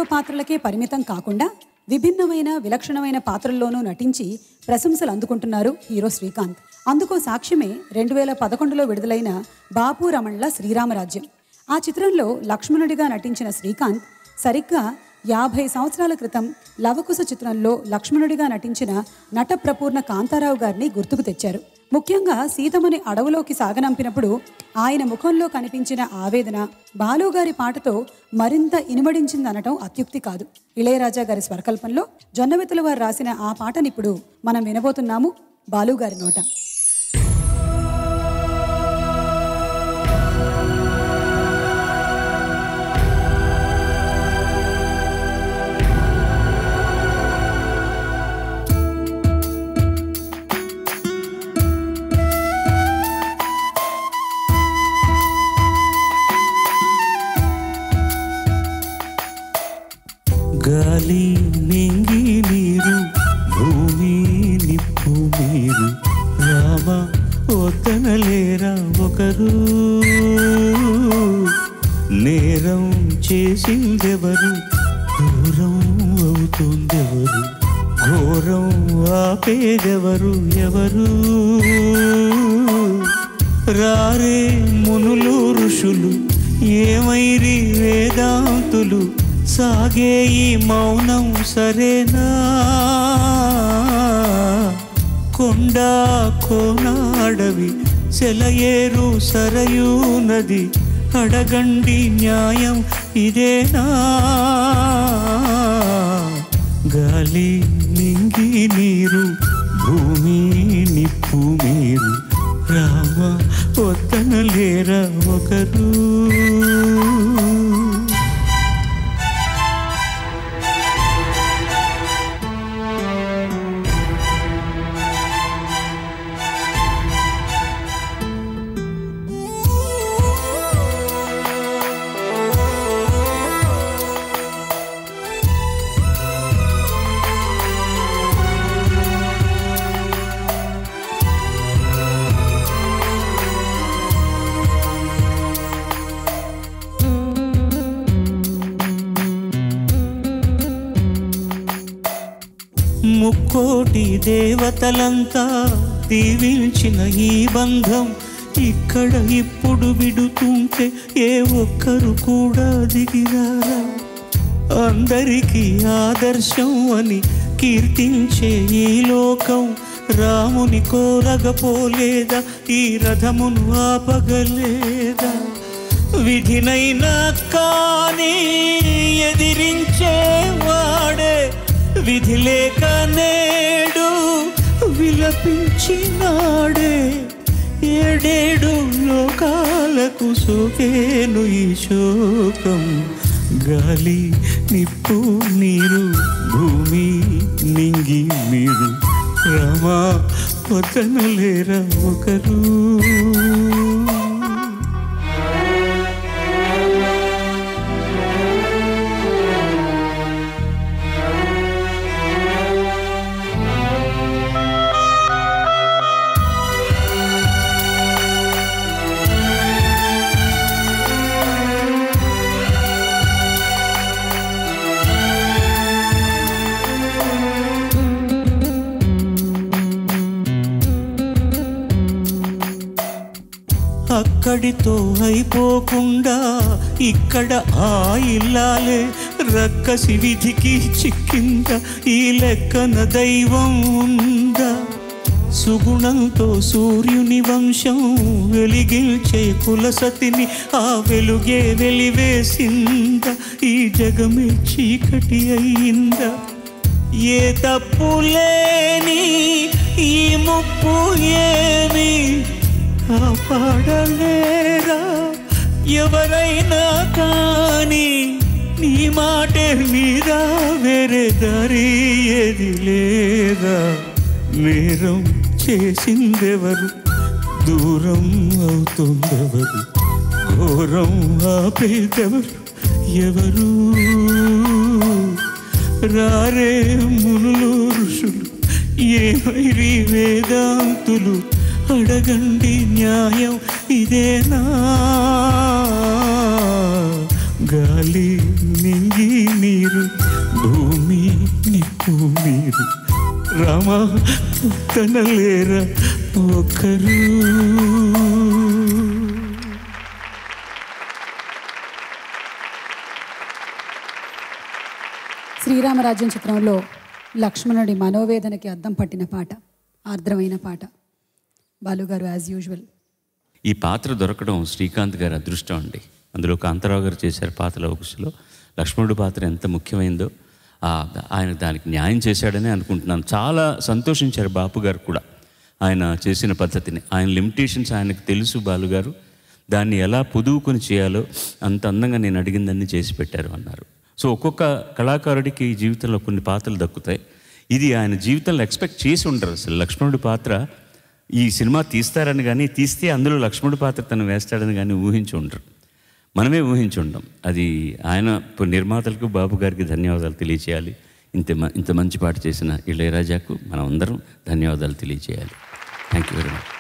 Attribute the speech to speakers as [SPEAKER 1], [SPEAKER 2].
[SPEAKER 1] పాత్రలకే పరిమితం కాకుండా విభిన్నమైన విలక్షణమైన పాత్రల్లోనూ నటించి ప్రశంసలు అందుకుంటున్నారు హీరో శ్రీకాంత్ అందుకో సాక్ష్యమే రెండు వేల పదకొండులో విడుదలైన బాపు రమణ్ల శ్రీరామరాజ్యం ఆ చిత్రంలో లక్ష్మణుడిగా నటించిన శ్రీకాంత్ సరిగ్గా యాభై సంవత్సరాల క్రితం లవకుశ చిత్రంలో లక్ష్మణుడిగా నటించిన నట ప్రపూర్ణ కాంతారావు గారిని గుర్తుకు తెచ్చారు ముఖ్యంగా సీతమ్మని అడవులోకి సాగనంపినప్పుడు ఆయన ముఖంలో కనిపించిన ఆవేదన బాలు గారి పాటతో మరింత ఇనుమడించిందనటం అత్యుక్తి కాదు ఇళయరాజా గారి స్వరకల్పంలో జొన్నవితుల వారు రాసిన ఆ పాటనిప్పుడు మనం వినబోతున్నాము బాలు గారి నోట
[SPEAKER 2] గాలి నింగి నీరు భూమి నిప్పు మీరు రామ వద్దనలేరా ఒకరు నేరం చేసిందెవరు దూరం అవుతుందెవరు ఘోరం ఆపేదెవరు ఎవరు రారే మునులు ఋషులు ఏమైరి వేదాంతులు సాగే ఈ మౌనం సరేనా కొండ కోన అడవి సెలయేరు సరయూ నది అడగండి న్యాయం ఇదేనా గాలి నింగి నీరు భూమి నిప్పు మీరు రామ వద్దనలేరా ఒకరు ముక్కోటి దేవతలంతా దీవించిన ఈ బంధం ఇక్కడ ఇప్పుడు విడుతుంటే ఏ ఒక్కరు కూడా దిగిరారా అందరికీ ఆదర్శం అని కీర్తించే ఈ లోకం రాముని కోరగపోలేదా ఈ రథమును ఆపగలేదా విధినైనా కానీ ఎదిరించేవాడే విధి లేక నేడు విలపించినాడే ఏడేడు లోకాలకు సోకేను ఈ శోకం గాలి నిప్పు నీరు భూమి నింగి మీరు రమా వదనలేరా ఒకరు అక్కడితో అయిపోకుండా ఇక్కడ ఆ ఇల్లాలే రక్కసి విధికి చిక్కిందా ఈ లెక్కన దైవం ఉందా సుగుణంతో సూర్యుని వంశం వెలిగించే కులసతిని ఆ వెలుగే వెలివేసిందా ఈ జగమే చీకటి అయిందా ఏ తప్పు లేని ఈ ముప్పు ఏమి కాపాడలేరా ఎవరైనా కానీ నీ మాటే మీరా వేరే దారి ఏది లేదా నేరం చేసిందెవరు దూరం అవుతుందెవరు ఘోరం ఆపేదెవరు ఎవరు రారే మునులు ఋషులు ఏమైరి వేదాంతులు అడగండి న్యాయం ఇదేనా గాలి నింగి నీరు భూమి నిప్పు మీరు రామ తనలేరా ఒకరు
[SPEAKER 1] శ్రీరామరాజ్యం చిత్రంలో లక్ష్మణుడి మనోవేదనకి అద్దం పట్టిన పాట ఆర్ద్రమైన పాట బాలుగారు యాజ్ యూజువల్
[SPEAKER 3] ఈ పాత్ర దొరకడం శ్రీకాంత్ గారి అదృష్టం అండి అందులో కాంతారావు గారు చేశారు పాత్ర లవకుశలో లక్ష్మణుడి పాత్ర ఎంత ముఖ్యమైందో ఆ, ఆయన దానికి న్యాయం చేశాడని అనుకుంటున్నాను చాలా సంతోషించారు బాపు గారు కూడా ఆయన చేసిన పద్ధతిని ఆయన లిమిటేషన్స్ ఆయనకు తెలుసు బాలుగారు దాన్ని ఎలా పొదువుకొని చేయాలో అంత అందంగా నేను అడిగిందన్నీ చేసి పెట్టారు అన్నారు సో ఒక్కొక్క కళాకారుడికి జీవితంలో కొన్ని పాత్రలు దక్కుతాయి ఇది ఆయన జీవితంలో ఎక్స్పెక్ట్ చేసి ఉండరు అసలు లక్ష్మణుడి పాత్ర ఈ సినిమా తీస్తారని కానీ తీస్తే అందులో లక్ష్మణుడి పాత్ర తను వేస్తాడని కానీ ఊహించి ఉండరు మనమే ఊహించి ఉండం అది ఆయన ఇప్పుడు నిర్మాతలకు బాబు గారికి ధన్యవాదాలు తెలియచేయాలి ఇంత మ- ఇంత మంచి పాట చేసిన ఇళయరాజాకు మనం అందరం ధన్యవాదాలు తెలియచేయాలి థ్యాంక్ యూ వెరీ మచ్